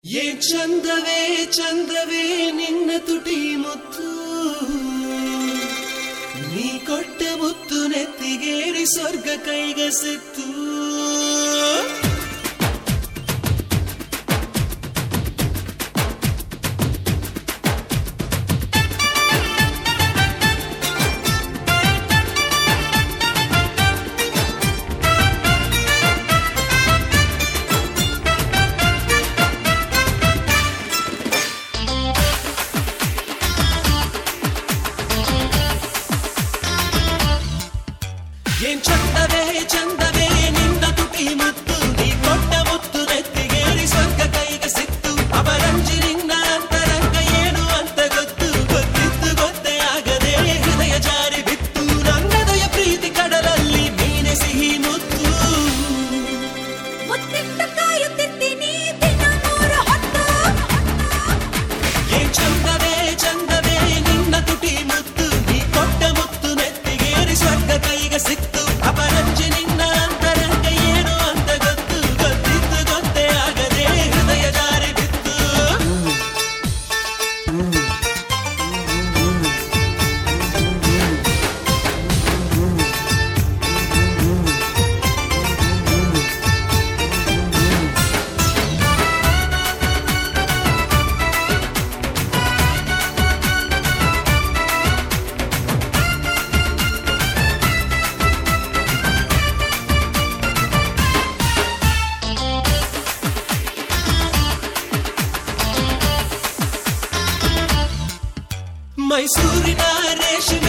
ಏ ಚಂದವೇ ಚಂದವೇ ನಿನ್ನ ತುಟಿ ಮುತ್ತು ನೀ ಕೊಟ್ಟ ಮುತ್ತು ನೆತ್ತಿಗೇರಿ ಸ್ವರ್ಗ ಕೈಗಸಿತ್ತು ಏನ್ ಚಂದವೇ ಚಂದವೇ ನಿನ್ನ ತುಟಿ ಮುತ್ತು ನೀ ಕೊಟ್ಟ ಮುತ್ತು ನೆತ್ತಿಗೇರಿ ಸ್ವರ್ಗ ಕೈಗೆ ಸಿಕ್ತು ಅಪರಂಜಿ ನಿನ್ನ ಅಂತರಂಗ ಏನು ಅಂತ ಗೊತ್ತು ಗೊತ್ತಿತ್ತು ಗೊತ್ತೇ ಆಗದೆ ಹೃದಯ ಜಾರಿ ಬಿತ್ತು ನನ್ನದಯ ಪ್ರೀತಿ ಕಡಲಲ್ಲಿ ಮೀನೆ ಸಿಹಿ ಮುತ್ತು ಮುತ್ತಿಟ್ಟು ಕಾಯುತ್ತಿರ್ತೀನಿ ದಿನ ಮೂರು ಹೊತ್ತು ಏನ್ ಚಂದವೇ ಚಂದವೇ ನಿನ್ನ ತುಟಿ ಮುತ್ತು ನೀ ಕೊಟ್ಟ ಮುತ್ತು ನೆತ್ತಿಗೇರಿ ಸ್ವರ್ಗ ಕೈಗೆ ಸಿಕ್ತು ಅಪರಂಜಿ ನಿನ್ನ ಅಂತರಂಗ ಏನು ಅಂತ ಗೊತ್ತು ಗೊತ್ತಿತ್ತು ಗೊತ್ತೇ ಆಗದೆ ಹೃದಯ ಜಾರಿ ಬಿತ್ತು ಮೈಸೂರಿನ ರೇಷ್ಮೆ